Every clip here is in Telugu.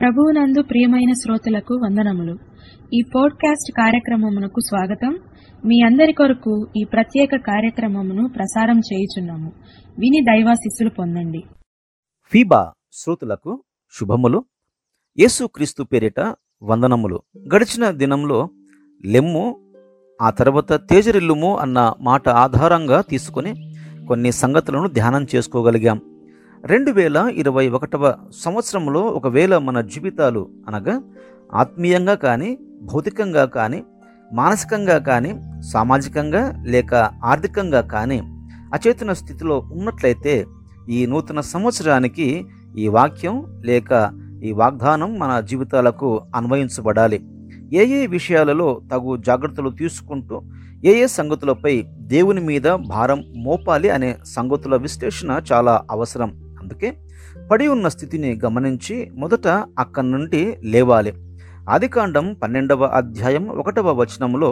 ప్రభువునందు ప్రియమైన శ్రోతలకు వందనములు ఈ పోడ్కాస్ట్ కార్యక్రమమునకు స్వాగతం మీ అందరి కొరకు ఈ ప్రత్యేక కార్యక్రమమును ప్రసారం చేయుచున్నాము విని దైవాశిస్సులు పొందండి ఫీబా శ్రోతులకు శుభములు యేసుక్రీస్తు పేరిట వందనములు గడిచిన దినంలో లెమ్ము ఆ తర్వాత తేజరిల్లుము అన్న మాట ఆధారంగా తీసుకొని కొన్ని సంగతులను ధ్యానం చేసుకోగలిగాం రెండు వేల ఇరవై ఒకటవ సంవత్సరంలో ఒకవేళ మన జీవితాలు అనగా ఆత్మీయంగా కానీ భౌతికంగా కానీ మానసికంగా కానీ సామాజికంగా లేక ఆర్థికంగా కానీ అచేతన స్థితిలో ఉన్నట్లయితే ఈ నూతన సంవత్సరానికి ఈ వాక్యం లేక ఈ వాగ్దానం మన జీవితాలకు అన్వయించబడాలి ఏ ఏ విషయాలలో తగు జాగ్రత్తలు తీసుకుంటూ ఏ ఏ సంగతులపై దేవుని మీద భారం మోపాలి అనే సంగతుల విశ్లేషణ చాలా అవసరం అందుకే పడి ఉన్న స్థితిని గమనించి మొదట అక్కడి నుండి లేవాలి ఆదికాండం పన్నెండవ అధ్యాయం ఒకటవ వచనంలో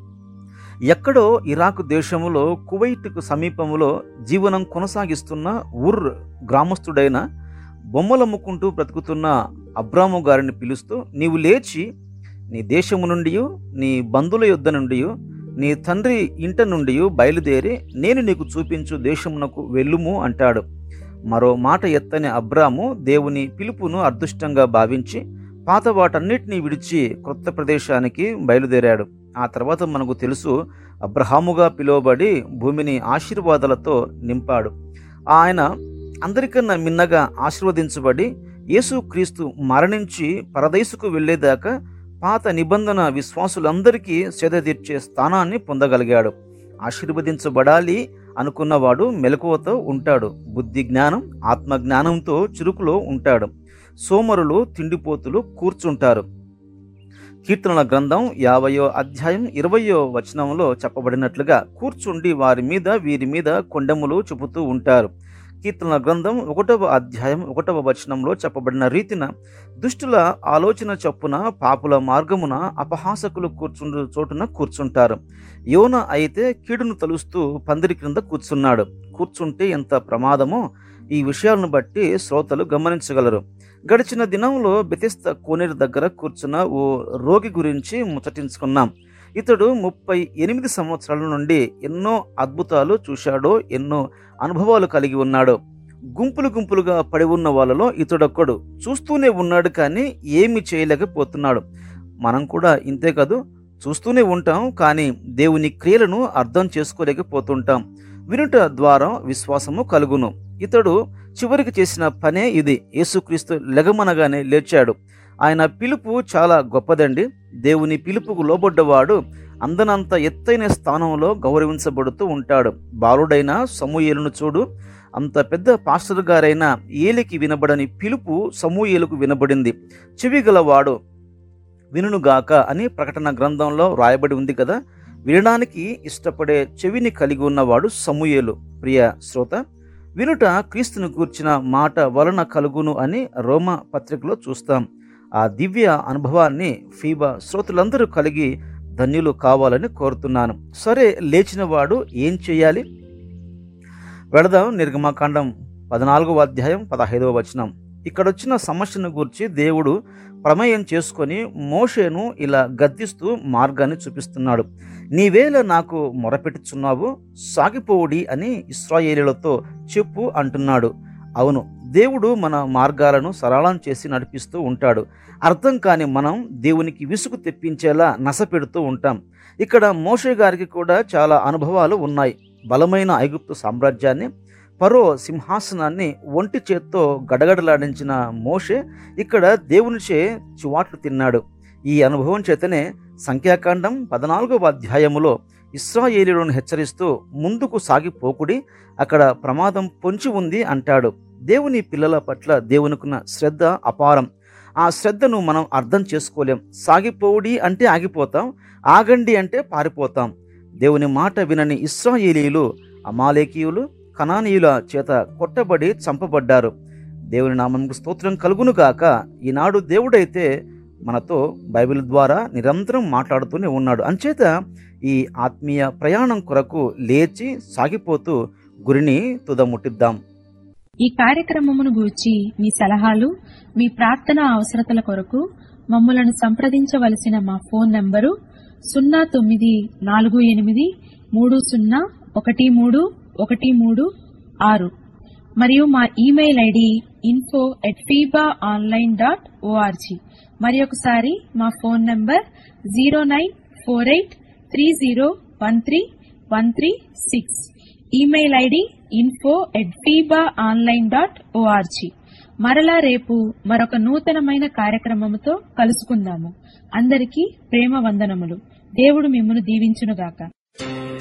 ఎక్కడో ఇరాక్ దేశములో కువైట్కు సమీపంలో జీవనం కొనసాగిస్తున్న ఉర్ గ్రామస్తుడైన బొమ్మలమ్ముకుంటూ బ్రతుకుతున్న అబ్రాము గారిని పిలుస్తూ నీవు లేచి నీ దేశము నుండి నీ బంధువుల యొద్ద నుండి నీ తండ్రి ఇంట నుండి బయలుదేరి నేను నీకు చూపించు దేశమునకు వెళ్ళుము అంటాడు మరో మాట ఎత్తని అబ్రాము దేవుని పిలుపును అదృష్టంగా భావించి పాత వాటన్నిటినీ విడిచి క్రొత్త ప్రదేశానికి బయలుదేరాడు ఆ తర్వాత మనకు తెలుసు అబ్రహాముగా పిలువబడి భూమిని ఆశీర్వాదాలతో నింపాడు ఆయన అందరికన్నా మిన్నగా ఆశీర్వదించబడి యేసుక్రీస్తు మరణించి పరదైసుకు వెళ్ళేదాకా పాత నిబంధన విశ్వాసులందరికీ సేద తీర్చే స్థానాన్ని పొందగలిగాడు ఆశీర్వదించబడాలి అనుకున్నవాడు మెలకువతో ఉంటాడు బుద్ధి జ్ఞానం ఆత్మ జ్ఞానంతో చురుకులో ఉంటాడు సోమరులు తిండిపోతులు కూర్చుంటారు కీర్తనల గ్రంథం యాభయో అధ్యాయం ఇరవయో వచనంలో చెప్పబడినట్లుగా కూర్చుండి వారి మీద వీరి మీద కొండెములు చెబుతూ ఉంటారు కీర్తనల గ్రంథం ఒకటవ అధ్యాయం ఒకటవ వచనంలో చెప్పబడిన రీతిన దుష్టుల ఆలోచన చొప్పున పాపుల మార్గమున అపహాసకులు కూర్చుండు చోటున కూర్చుంటారు యోన అయితే కీడును తలుస్తూ పందిరి క్రింద కూర్చున్నాడు కూర్చుంటే ఎంత ప్రమాదమో ఈ విషయాలను బట్టి శ్రోతలు గమనించగలరు గడిచిన దినంలో బెతిస్త కోనేరు దగ్గర కూర్చున్న ఓ రోగి గురించి ముచ్చటించుకున్నాం ఇతడు ముప్పై ఎనిమిది సంవత్సరాల నుండి ఎన్నో అద్భుతాలు చూశాడో ఎన్నో అనుభవాలు కలిగి ఉన్నాడు గుంపులు గుంపులుగా పడి ఉన్న వాళ్ళలో ఇతడొక్కడు చూస్తూనే ఉన్నాడు కానీ ఏమి చేయలేకపోతున్నాడు మనం కూడా ఇంతే కదూ చూస్తూనే ఉంటాం కానీ దేవుని క్రియలను అర్థం చేసుకోలేకపోతుంటాం వినుట ద్వారా విశ్వాసము కలుగును ఇతడు చివరికి చేసిన పనే ఇది యేసుక్రీస్తు లెగమనగానే లేచాడు ఆయన పిలుపు చాలా గొప్పదండి దేవుని పిలుపుకు లోబడ్డవాడు అందనంత ఎత్తైన స్థానంలో గౌరవించబడుతూ ఉంటాడు బాలుడైన సమూయేలును చూడు అంత పెద్ద పాస్టర్ గారైన ఏలికి వినబడని పిలుపు సమూయేలుకు వినబడింది చెవి గలవాడు వినుగాక అని ప్రకటన గ్రంథంలో రాయబడి ఉంది కదా వినడానికి ఇష్టపడే చెవిని కలిగి ఉన్నవాడు సమూయేలు ప్రియ శ్రోత వినుట క్రీస్తును కూర్చిన మాట వలన కలుగును అని రోమ పత్రికలో చూస్తాం ఆ దివ్య అనుభవాన్ని ఫీబా శ్రోతలందరూ కలిగి ధన్యులు కావాలని కోరుతున్నాను సరే లేచినవాడు ఏం చేయాలి వెళదాం నిర్గమాకాండం పద్నాలుగవ అధ్యాయం పదహైదవ వచనం ఇక్కడ వచ్చిన సమస్యను గురించి దేవుడు ప్రమేయం చేసుకొని మోషేను ఇలా గద్దిస్తూ మార్గాన్ని చూపిస్తున్నాడు నీవేళ నాకు మొరపెట్టుచున్నావు సాగిపోవుడి అని ఇస్రాయేలీలతో చెప్పు అంటున్నాడు అవును దేవుడు మన మార్గాలను సరళం చేసి నడిపిస్తూ ఉంటాడు అర్థం కాని మనం దేవునికి విసుగు తెప్పించేలా నసపెడుతూ ఉంటాం ఇక్కడ మోషే గారికి కూడా చాలా అనుభవాలు ఉన్నాయి బలమైన ఐగుప్తు సామ్రాజ్యాన్ని పరో సింహాసనాన్ని ఒంటి చేత్తో గడగడలాడించిన మోషే ఇక్కడ దేవునిచే చివాట్లు తిన్నాడు ఈ అనుభవం చేతనే సంఖ్యాకాండం పద్నాలుగవ అధ్యాయములో ఇస్రాయేలీలను హెచ్చరిస్తూ ముందుకు సాగిపోకుడి అక్కడ ప్రమాదం పొంచి ఉంది అంటాడు దేవుని పిల్లల పట్ల దేవునికున్న శ్రద్ధ అపారం ఆ శ్రద్ధను మనం అర్థం చేసుకోలేం సాగిపోవుడి అంటే ఆగిపోతాం ఆగండి అంటే పారిపోతాం దేవుని మాట వినని ఇస్రాయేలీలు అమాలేకీయులు కనానీయుల చేత కొట్టబడి చంపబడ్డారు దేవుని నామంకు స్తోత్రం కలుగును గాక ఈనాడు దేవుడైతే మనతో బైబిల్ ద్వారా నిరంతరం మాట్లాడుతూనే ఉన్నాడు అంచేత ఈ ఆత్మీయ ప్రయాణం కొరకు లేచి సాగిపోతూ గురిని తుదముట్టిద్దాం ఈ కార్యక్రమమును గూర్చి మీ సలహాలు మీ ప్రార్థన అవసరతల కొరకు మమ్మలను సంప్రదించవలసిన మా ఫోన్ నంబరు సున్నా తొమ్మిది నాలుగు ఎనిమిది మూడు సున్నా ఒకటి మూడు ఒకటి మూడు ఆరు మరియు మా email ID info at FEBA online dot O R G మరి ఒకసారి మా phone number zero nine four eight three zero one three one three six email ID info at FEBA online dot O R G మరలా రేపు మరొక నూతనమైన కార్యక్రమముతో కలుసుకుందాము అందరికీ ప్రేమ వందనములు దేవుడు మిమ్మను దీవించునుగాక